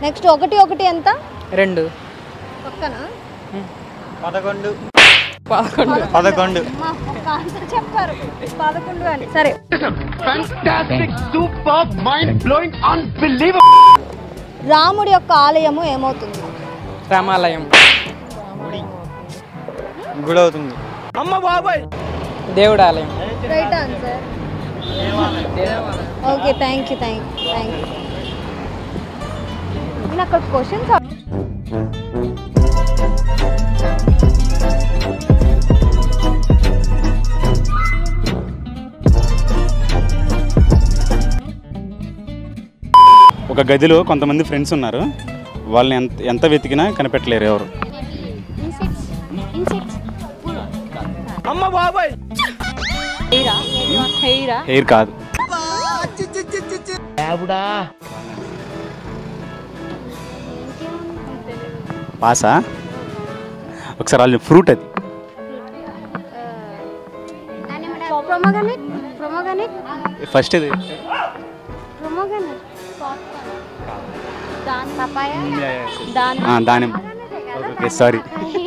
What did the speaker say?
next ఒకటి ఒకటి ఎంత రెండు పక్కన పదకొండు పదకొండు పదకొండు అమ్మా, ఒక్క ఆన్సర్ చెప్పారు పదకొండు అని సరే రాముడి యొక్క ఆలయము ఏమవుతుంది రామాలయం గుడి అవుతుంది దేవుడు ఆలయం right answer okay thank you thank you thank you నేను అక్కడ క్వశ్చన్స్ ఒక గదిలో కొంతమంది ఫ్రెండ్స్ ఉన్నారు వాళ్ళని ఎంత ఎంత వెతికినా కనిపెట్టలేరు ఎవరు హెయిర్ కాదు పాసా ఒకసారి వాళ్ళు ఫ్రూట్ అది ప్రొమోగనెట్ ప్రొమోగనెట్ ఫస్ట్ ఇది ప్రొమోగనెట్ దాని పపాయ దాని ఆ, దానిమ్మ ఓకే సారీ